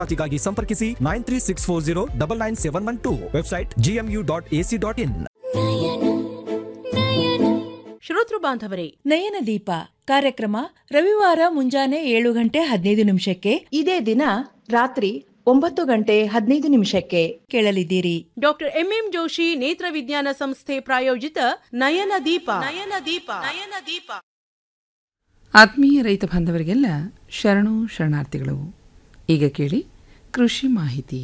ದಾಖಲಾತಿಗಾಗಿ ಸಂಪರ್ಕಿಸಿ nine three six four zero double nine seven one two website GMU dot AC dot in ಶ್ರೋತೃ ಬಾಂಧವರೇ ನಯನ ದೀಪ ಕಾರ್ಯಕ್ರಮ ರವಿವಾರ ಮುಂಜಾನೆ ಏಳು ಗಂಟೆ ಹದಿನೈದು ನಿಮಿಷಕ್ಕೆ ಇದೇ ದಿನ ರಾತ್ರಿ ಒಂಬತ್ತು ಗಂಟೆ ಹದಿನೈದು ನಿಮಿಷಕ್ಕೆ ಕೇಳಲಿದ್ದೀರಿ ಡಾಕ್ಟರ್ ಎಂಎಂ ಜೋಶಿ ನೇತ್ರ ವಿಜ್ಞಾನ ಸಂಸ್ಥೆ ಪ್ರಾಯೋಜಿತ ನಯನ ದೀಪ ನಯನ ದೀಪ ನಯನ ದೀಪ ಆತ್ಮೀಯ ರೈತ ಬಾಂಧವರಿಗೆಲ್ಲ ಶರಣು ಶರಣಾರ್ಥಿಗಳು ಈಗ ಕೇಳಿ ಕೃಷಿ ಮಾಹಿತಿ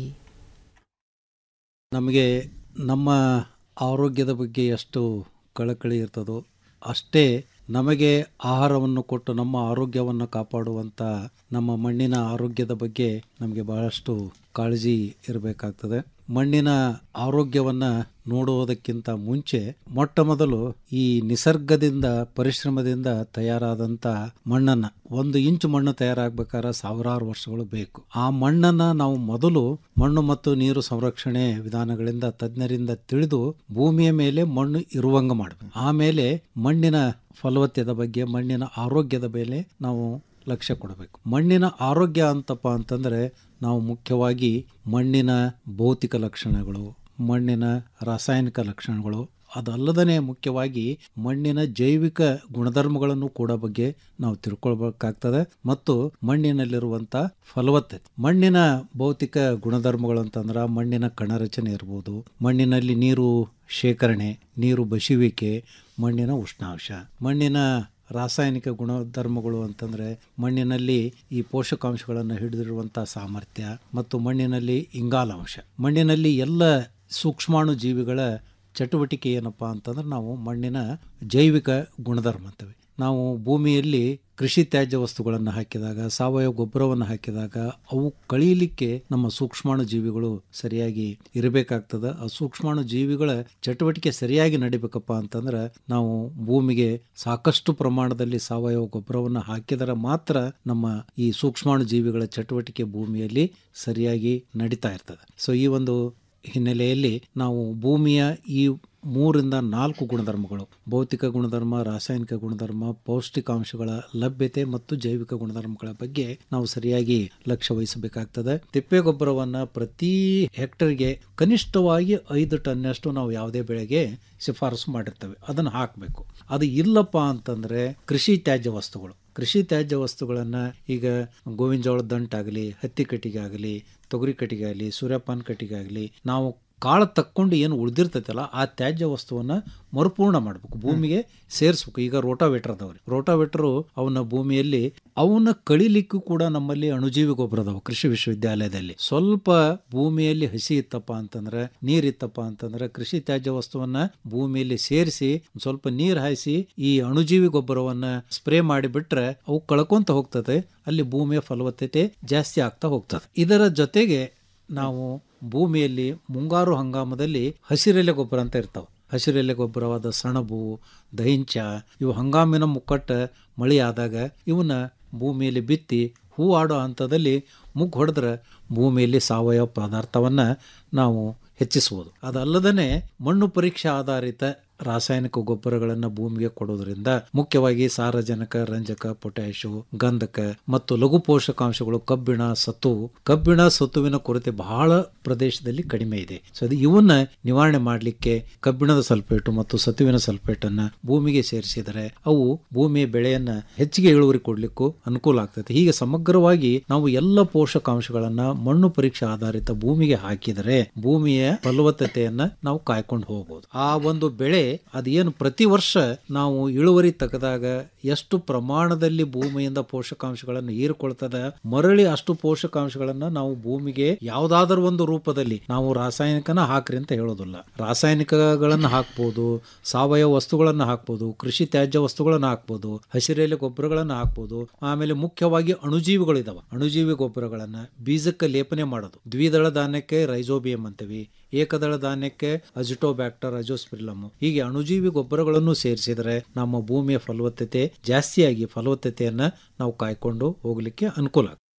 ನಮಗೆ ನಮ್ಮ ಆರೋಗ್ಯದ ಬಗ್ಗೆ ಎಷ್ಟು ಕಳಕಳಿ ಇರ್ತದೋ ಅಷ್ಟೇ ನಮಗೆ ಆಹಾರವನ್ನು ಕೊಟ್ಟು ನಮ್ಮ ಆರೋಗ್ಯವನ್ನು ಕಾಪಾಡುವಂಥ ನಮ್ಮ ಮಣ್ಣಿನ ಆರೋಗ್ಯದ ಬಗ್ಗೆ ನಮಗೆ ಬಹಳಷ್ಟು ಕಾಳಜಿ ಇರಬೇಕಾಗ್ತದೆ ಮಣ್ಣಿನ ಆರೋಗ್ಯವನ್ನು ನೋಡುವುದಕ್ಕಿಂತ ಮುಂಚೆ ಮೊಟ್ಟ ಮೊದಲು ಈ ನಿಸರ್ಗದಿಂದ ಪರಿಶ್ರಮದಿಂದ ತಯಾರಾದಂಥ ಮಣ್ಣನ್ನು ಒಂದು ಇಂಚು ಮಣ್ಣು ತಯಾರಾಗಬೇಕಾದ್ರೆ ಸಾವಿರಾರು ವರ್ಷಗಳು ಬೇಕು ಆ ಮಣ್ಣನ್ನು ನಾವು ಮೊದಲು ಮಣ್ಣು ಮತ್ತು ನೀರು ಸಂರಕ್ಷಣೆ ವಿಧಾನಗಳಿಂದ ತಜ್ಞರಿಂದ ತಿಳಿದು ಭೂಮಿಯ ಮೇಲೆ ಮಣ್ಣು ಇರುವಂಗ ಮಾಡಬೇಕು ಆಮೇಲೆ ಮಣ್ಣಿನ ಫಲವತ್ತದ ಬಗ್ಗೆ ಮಣ್ಣಿನ ಆರೋಗ್ಯದ ಮೇಲೆ ನಾವು ಲಕ್ಷ್ಯ ಕೊಡಬೇಕು ಮಣ್ಣಿನ ಆರೋಗ್ಯ ಅಂತಪ್ಪ ಅಂತಂದರೆ ನಾವು ಮುಖ್ಯವಾಗಿ ಮಣ್ಣಿನ ಭೌತಿಕ ಲಕ್ಷಣಗಳು ಮಣ್ಣಿನ ರಾಸಾಯನಿಕ ಲಕ್ಷಣಗಳು ಅದಲ್ಲದೇ ಮುಖ್ಯವಾಗಿ ಮಣ್ಣಿನ ಜೈವಿಕ ಗುಣಧರ್ಮಗಳನ್ನು ಕೂಡ ಬಗ್ಗೆ ನಾವು ತಿಳ್ಕೊಳ್ಬೇಕಾಗ್ತದೆ ಮತ್ತು ಮಣ್ಣಿನಲ್ಲಿರುವಂಥ ಫಲವತ್ತತೆ ಮಣ್ಣಿನ ಭೌತಿಕ ಗುಣಧರ್ಮಗಳು ಅಂತಂದ್ರೆ ಮಣ್ಣಿನ ಕಣರಚನೆ ಇರ್ಬೋದು ಮಣ್ಣಿನಲ್ಲಿ ನೀರು ಶೇಖರಣೆ ನೀರು ಬಸಿಯುವಿಕೆ ಮಣ್ಣಿನ ಉಷ್ಣಾಂಶ ಮಣ್ಣಿನ ರಾಸಾಯನಿಕ ಗುಣಧರ್ಮಗಳು ಅಂತಂದರೆ ಮಣ್ಣಿನಲ್ಲಿ ಈ ಪೋಷಕಾಂಶಗಳನ್ನು ಹಿಡಿದಿರುವಂಥ ಸಾಮರ್ಥ್ಯ ಮತ್ತು ಮಣ್ಣಿನಲ್ಲಿ ಇಂಗಾಲಾಂಶ ಮಣ್ಣಿನಲ್ಲಿ ಎಲ್ಲ ಸೂಕ್ಷ್ಮಾಣು ಜೀವಿಗಳ ಚಟುವಟಿಕೆ ಏನಪ್ಪ ಅಂತಂದ್ರೆ ನಾವು ಮಣ್ಣಿನ ಜೈವಿಕ ಗುಣಧರ್ಮ ಅಂತೇವೆ ನಾವು ಭೂಮಿಯಲ್ಲಿ ಕೃಷಿ ತ್ಯಾಜ್ಯ ವಸ್ತುಗಳನ್ನು ಹಾಕಿದಾಗ ಸಾವಯವ ಗೊಬ್ಬರವನ್ನು ಹಾಕಿದಾಗ ಅವು ಕಳೀಲಿಕ್ಕೆ ನಮ್ಮ ಸೂಕ್ಷ್ಮಾಣು ಜೀವಿಗಳು ಸರಿಯಾಗಿ ಇರಬೇಕಾಗ್ತದೆ ಆ ಸೂಕ್ಷ್ಮಾಣು ಜೀವಿಗಳ ಚಟುವಟಿಕೆ ಸರಿಯಾಗಿ ನಡಿಬೇಕಪ್ಪ ಅಂತಂದ್ರೆ ನಾವು ಭೂಮಿಗೆ ಸಾಕಷ್ಟು ಪ್ರಮಾಣದಲ್ಲಿ ಸಾವಯವ ಗೊಬ್ಬರವನ್ನು ಹಾಕಿದರೆ ಮಾತ್ರ ನಮ್ಮ ಈ ಸೂಕ್ಷ್ಮಾಣು ಜೀವಿಗಳ ಚಟುವಟಿಕೆ ಭೂಮಿಯಲ್ಲಿ ಸರಿಯಾಗಿ ನಡೀತಾ ಇರ್ತದೆ ಸೊ ಈ ಒಂದು ಹಿನ್ನೆಲೆಯಲ್ಲಿ ನಾವು ಭೂಮಿಯ ಈ ಮೂರಿಂದ ನಾಲ್ಕು ಗುಣಧರ್ಮಗಳು ಭೌತಿಕ ಗುಣಧರ್ಮ ರಾಸಾಯನಿಕ ಗುಣಧರ್ಮ ಪೌಷ್ಟಿಕಾಂಶಗಳ ಲಭ್ಯತೆ ಮತ್ತು ಜೈವಿಕ ಗುಣಧರ್ಮಗಳ ಬಗ್ಗೆ ನಾವು ಸರಿಯಾಗಿ ಲಕ್ಷ್ಯ ವಹಿಸಬೇಕಾಗ್ತದೆ ತಿಪ್ಪೆ ಗೊಬ್ಬರವನ್ನು ಪ್ರತಿ ಹೆಕ್ಟರ್ಗೆ ಕನಿಷ್ಠವಾಗಿ ಐದು ಟನ್ನಷ್ಟು ನಾವು ಯಾವುದೇ ಬೆಳೆಗೆ ಶಿಫಾರಸು ಮಾಡಿರ್ತೇವೆ ಅದನ್ನು ಹಾಕಬೇಕು ಅದು ಇಲ್ಲಪ್ಪ ಅಂತಂದರೆ ಕೃಷಿ ತ್ಯಾಜ್ಯ ವಸ್ತುಗಳು ಕೃಷಿ ತ್ಯಾಜ್ಯ ವಸ್ತುಗಳನ್ನು ಈಗ ಗೋವಿನ ಜೋಳದ ದಂಟಾಗಲಿ ಹತ್ತಿ ಕಟ್ಟಿಗೆ ಆಗಲಿ ತೊಗರಿ ಕಟ್ಟಿಗೆ ಆಗಲಿ ಸೂರ್ಯಪಾನ ಕಟ್ಟಿಗೆ ಆಗಲಿ ನಾವು ಕಾಳು ತಕ್ಕೊಂಡು ಏನು ಉಳಿದಿರ್ತೈತಲ್ಲ ಆ ತ್ಯಾಜ್ಯ ವಸ್ತುವನ್ನು ಮರುಪೂರ್ಣ ಮಾಡಬೇಕು ಭೂಮಿಗೆ ಸೇರಿಸ್ಬೇಕು ಈಗ ರೋಟಾವೇಟರ್ ಅದಾವ್ರಿ ರೋಟಾವೇಟರು ಅವನ ಭೂಮಿಯಲ್ಲಿ ಅವನ್ನ ಕಳಿಲಿಕ್ಕೂ ಕೂಡ ನಮ್ಮಲ್ಲಿ ಅಣುಜೀವಿ ಗೊಬ್ಬರ ಅದಾವ ಕೃಷಿ ವಿಶ್ವವಿದ್ಯಾಲಯದಲ್ಲಿ ಸ್ವಲ್ಪ ಭೂಮಿಯಲ್ಲಿ ಹಸಿ ಇತ್ತಪ್ಪ ಅಂತಂದ್ರೆ ನೀರಿತ್ತಪ್ಪ ಅಂತಂದ್ರೆ ಕೃಷಿ ತ್ಯಾಜ್ಯ ವಸ್ತುವನ್ನ ಭೂಮಿಯಲ್ಲಿ ಸೇರಿಸಿ ಸ್ವಲ್ಪ ನೀರು ಹಾಯಿಸಿ ಈ ಅಣುಜೀವಿ ಗೊಬ್ಬರವನ್ನ ಸ್ಪ್ರೇ ಮಾಡಿಬಿಟ್ರೆ ಅವು ಕಳ್ಕೊಂತ ಹೋಗ್ತದೆ ಅಲ್ಲಿ ಭೂಮಿಯ ಫಲವತ್ತತೆ ಜಾಸ್ತಿ ಆಗ್ತಾ ಹೋಗ್ತದೆ ಇದರ ಜೊತೆಗೆ ನಾವು ಭೂಮಿಯಲ್ಲಿ ಮುಂಗಾರು ಹಂಗಾಮದಲ್ಲಿ ಹಸಿರೆಲೆ ಗೊಬ್ಬರ ಅಂತ ಇರ್ತಾವೆ ಹಸಿರೆಲೆ ಗೊಬ್ಬರವಾದ ಸಣಬು ದಹಿಂಚ ಇವು ಹಂಗಾಮಿನ ಮುಕ್ಕಟ್ಟ ಮಳೆ ಆದಾಗ ಇವನ್ನ ಭೂಮಿಯಲ್ಲಿ ಬಿತ್ತಿ ಹೂ ಆಡೋ ಹಂತದಲ್ಲಿ ಮುಗ್ಗು ಹೊಡೆದ್ರೆ ಭೂಮಿಯಲ್ಲಿ ಸಾವಯವ ಪದಾರ್ಥವನ್ನು ನಾವು ಹೆಚ್ಚಿಸ್ಬೋದು ಅದಲ್ಲದೇ ಮಣ್ಣು ಪರೀಕ್ಷೆ ಆಧಾರಿತ ರಾಸಾಯನಿಕ ಗೊಬ್ಬರಗಳನ್ನು ಭೂಮಿಗೆ ಕೊಡೋದ್ರಿಂದ ಮುಖ್ಯವಾಗಿ ಸಾರಜನಕ ರಂಜಕ ಪೊಟ್ಯಾಶು ಗಂಧಕ ಮತ್ತು ಲಘು ಪೋಷಕಾಂಶಗಳು ಕಬ್ಬಿಣ ಸತು ಕಬ್ಬಿಣ ಸತುವಿನ ಕೊರತೆ ಬಹಳ ಪ್ರದೇಶದಲ್ಲಿ ಕಡಿಮೆ ಇದೆ ಸೊ ಅದು ಇವನ್ನ ನಿವಾರಣೆ ಮಾಡಲಿಕ್ಕೆ ಕಬ್ಬಿಣದ ಸಲ್ಫೇಟು ಮತ್ತು ಸತುವಿನ ಸಲ್ಫೇಟ್ ಅನ್ನ ಭೂಮಿಗೆ ಸೇರಿಸಿದರೆ ಅವು ಭೂಮಿಯ ಬೆಳೆಯನ್ನ ಹೆಚ್ಚಿಗೆ ಇಳುವರಿ ಕೊಡ್ಲಿಕ್ಕೂ ಅನುಕೂಲ ಆಗ್ತದೆ ಹೀಗೆ ಸಮಗ್ರವಾಗಿ ನಾವು ಎಲ್ಲ ಪೋಷಕಾಂಶಗಳನ್ನ ಮಣ್ಣು ಪರೀಕ್ಷೆ ಆಧಾರಿತ ಭೂಮಿಗೆ ಹಾಕಿದರೆ ಭೂಮಿಯ ಫಲವತ್ತತೆಯನ್ನ ನಾವು ಕಾಯ್ಕೊಂಡು ಹೋಗಬಹುದು ಆ ಒಂದು ಬೆಳೆ ಅದೇನು ಪ್ರತಿ ವರ್ಷ ನಾವು ಇಳುವರಿ ತೆಗೆದಾಗ ಎಷ್ಟು ಪ್ರಮಾಣದಲ್ಲಿ ಭೂಮಿಯಿಂದ ಪೋಷಕಾಂಶಗಳನ್ನು ಹೀರಿಕೊಳ್ತದ ಮರಳಿ ಅಷ್ಟು ಪೋಷಕಾಂಶಗಳನ್ನ ನಾವು ಭೂಮಿಗೆ ಯಾವುದಾದ್ರೂ ಒಂದು ರೂಪದಲ್ಲಿ ನಾವು ರಾಸಾಯನಿಕನ ಹಾಕ್ರಿ ಅಂತ ಹೇಳೋದಿಲ್ಲ ರಾಸಾಯನಿಕಗಳನ್ನು ಹಾಕ್ಬೋದು ಸಾವಯವ ವಸ್ತುಗಳನ್ನು ಹಾಕ್ಬೋದು ಕೃಷಿ ತ್ಯಾಜ್ಯ ವಸ್ತುಗಳನ್ನು ಹಾಕ್ಬೋದು ಹಸಿರೆಲೆ ಗೊಬ್ಬರಗಳನ್ನು ಹಾಕ್ಬೋದು ಆಮೇಲೆ ಮುಖ್ಯವಾಗಿ ಅಣುಜೀವಿಗಳು ಇದಾವ ಅಣುಜೀವಿ ಗೊಬ್ಬರಗಳನ್ನ ಬೀಜಕ್ಕೆ ಲೇಪನೆ ಮಾಡೋದು ದ್ವಿದಳ ಧಾನ್ಯಕ್ಕೆ ರೈಜೋಬಿಯಂ ಅಂತೀವಿ ಏಕದಳ ಧಾನ್ಯಕ್ಕೆ ಅಜಿಟೋಬ್ಯಾಕ್ಟರ್ ಅಜೋಸ್ಪಿರ್ಲಮ್ ಹೀಗೆ ಅಣುಜೀವಿ ಗೊಬ್ಬರಗಳನ್ನು ಸೇರಿಸಿದರೆ ನಮ್ಮ ಭೂಮಿಯ ಫಲವತ್ತತೆ ಜಾಸ್ತಿಯಾಗಿ ಫಲವತ್ತತೆಯನ್ನ ನಾವು ಕಾಯ್ಕೊಂಡು ಹೋಗ್ಲಿಕ್ಕೆ ಅನುಕೂಲ ಆಗ್ತದೆ.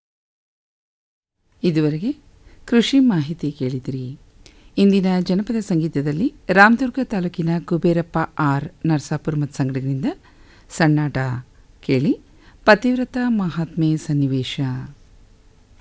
ಇದುವರೆಗೆ ಕೃಷಿ ಮಾಹಿತಿ ಕೇಳಿದಿರಿ ಇಂದಿನ ಜನಪದ ಸಂಗೀತದಲ್ಲಿ ರಾಮದುರ್ಗ ತಾಲೂಕಿನ ಕುಬೇರಪ್ಪ ಆರ್ ನರ್ಸಾಪುರ್ ಮತ್ತು ಸಂಗಡಗಳಿಂದ ಸಣ್ಣಾಟ ಕೇಳಿ ಪತಿವ್ರತ ಮಹಾತ್ಮೆ ಸನ್ನಿವೇಶ